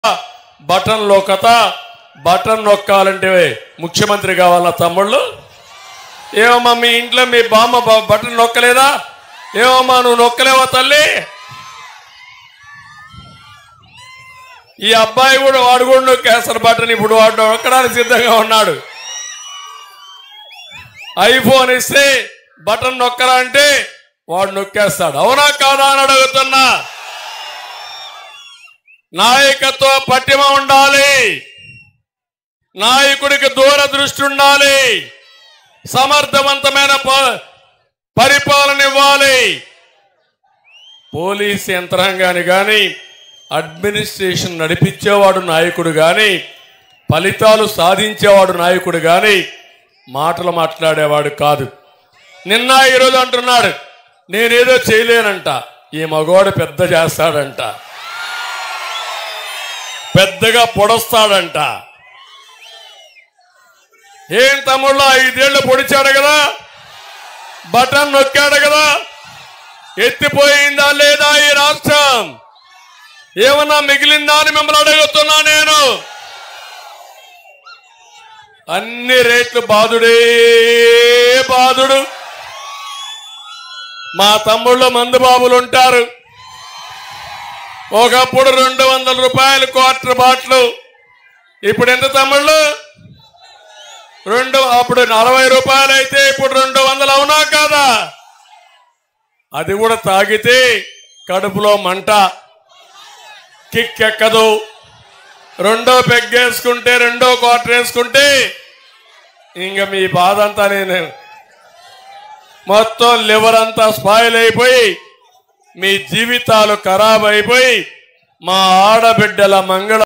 button లోకత button నొక్కాలంటే ముఖ్యమంత్రి కావాలా తమ్ముళ్ళు ఏమమ్మా మీ ఇంట్లో మీ బామ్మ బ- బటన్ నొక్కలేదా ఏమమ్మా నువ్వు నొక్కలేవా తల్లి ఈ అబ్బాయి కూడా వాడు కూడా నొక్కేస్తారు బటన్ ఇప్పుడు వాడు నొక్కడానికి సిద్ధంగా ఉన్నాడు ఐఫోన్ ఇస్తే బటన్ నొక్కరా అంటే వాడు నొక్కేస్తాడు అవునా కాదా అని అడుగుతున్నా నాయకత్వ పట్టిమ ఉండాలి నాయకుడికి దూరదృష్టి ఉండాలి సమర్థవంతమైన ప- పరిపాలన ఇవ్వాలి పోలీస్ యంత్రాంగాన్ని కానీ అడ్మినిస్ట్రేషన్ నడిపించేవాడు నాయకుడు కానీ ఫలితాలు సాధించేవాడు నాయకుడు కానీ మాటలు మాట్లాడేవాడు కాదు నిన్న ఈరోజు అంటున్నాడు నేనేదో చేయలేనంట ఈ మగవాడు పెద్ద చేస్తాడంట పెద్దగా పొడస్తాడంట ఏం తమ్ముళ్ళు ఐదేళ్లు పొడిచాడు కదా బటన్ నొక్కాడు కదా ఎత్తిపోయిందా లేదా ఈ రాష్ట్రం ఏమన్నా మిగిలిందా అని మిమ్మల్ని అడుగుతున్నా నేను అన్ని రేట్లు బాధుడే బాధుడు మా తమ్ముళ్ళు మందుబాబులు ఉంటారు ఒకప్పుడు రెండు వందల రూపాయలు క్వార్టర్ బాట్లు ఇప్పుడు ఎంత తమ్ముళ్ళు రెండు అప్పుడు నలభై రూపాయలు అయితే ఇప్పుడు రెండు వందలు అవునా కాదా అది కూడా తాగితే కడుపులో మంట కిక్ ఎక్కదు రెండో పెగ్గేసుకుంటే రెండో క్వార్టర్ వేసుకుంటే ఇంక మీ బాధ అంతా నేను మొత్తం లివర్ అంతా స్పాయిల్ అయిపోయి మీ జీవితాలు ఖరాబ్ అయిపోయి మా ఆడబిడ్డల మంగళ